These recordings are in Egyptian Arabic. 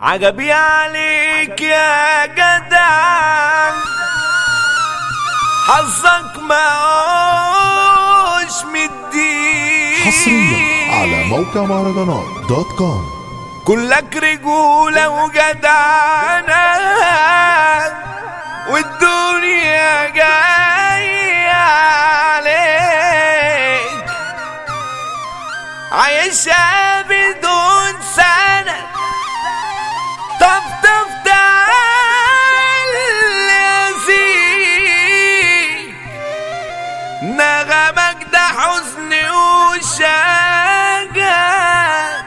عجبي عليك يا جدع حظك ماهوش مدي حصريا على موقع مهرجانات دوت كوم كلك رجولة وجدعنة والدنيا جاية عليك عايشة بدون سنة طب طب تعال يا زيك نغمك ده حزن وشجع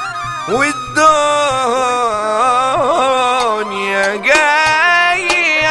والدنيا جاية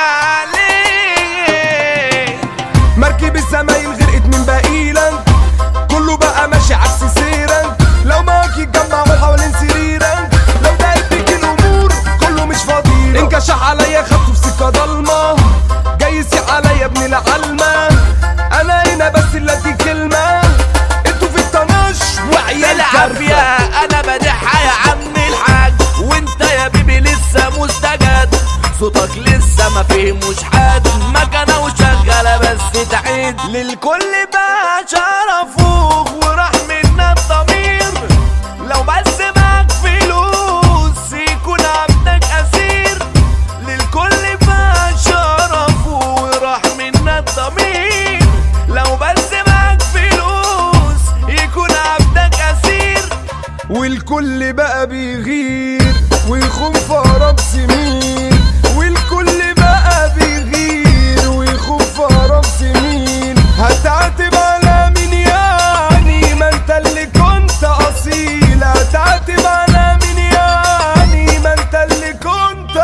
عليك مركب الزمايل غرقت من بقيلك كله بقى ماشي عكس سيرك لو معاك يتجمعوا حوالين سريرك لو دقت بيك الامور كله مش فاضي انكشح عليا خدته في سكه ضلمه جاي يسيق عليا ابن العلمه انا هنا بس اللي ادي كلمه انتوا في الطناش وعيال العافية كارفه انا بدحها يا عم الحاج وانت يا بيبي لسه مستجد صوتك لسه ما فهموش حد مكنة وشغالة بس تعيد للكل بقى شرفوك وراح منا الضمير لو بس معاك فلوس يكون عبدك اسير للكل بقى شرف وراح منا الضمير لو بس معاك فلوس يكون عبدك اسير والكل بقى بيغير ويخون في أقرب سمين والكل بقى بيغير ويخون في أقرب سمين هتعاتب على مين يعني ما انت اللي كنت أصيل هتعاتب على مين يعني ما انت اللي كنت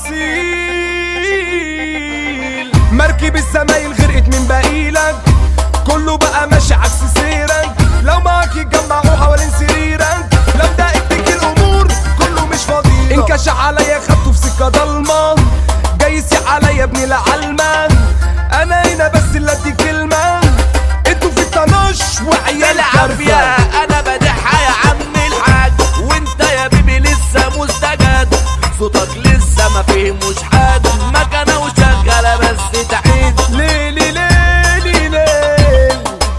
أصيل مركب الزمايل غرقت من بقيلك كله بقى ماشي عكس سيرك لو معاك يتجمعوا حوالين سريرك لو دقت بيك الامور كله مش فاضي انكشح عليا خدته في سكه ضلمه جاي يسيق عليا ابن العلمه انا هنا بس اللي ادي كلمه انتوا في الطناش وعيال العافية كارفه انا بدحها يا عم الحاج وانت يا بيبي لسه مستجد صوتك لسه ما فهموش حد مكنة وشغالة بس تعيد ليلي ليلي ليل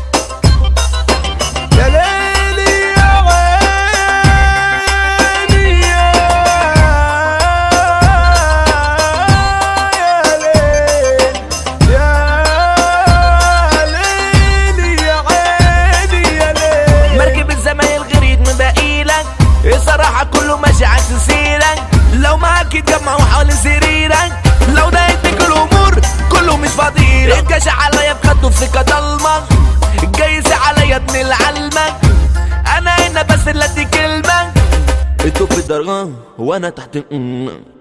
يا ليلي يا عيني يا ليل يا ليلي يا عيني يا ليل مركب الزمايل غريب من بقيلك الصراحة كله ماشي عكس سيرك لو معاك يتجمعوا حوالين سريرك لو ضايقت بيك الامور كله مش فاضيلك انكشح عليا بخده في سكة ضلمة جاي يسيق عليا ابن العلمة انا هنا بس اللي ادي كلمة انتوا في الدرجة وانا تحت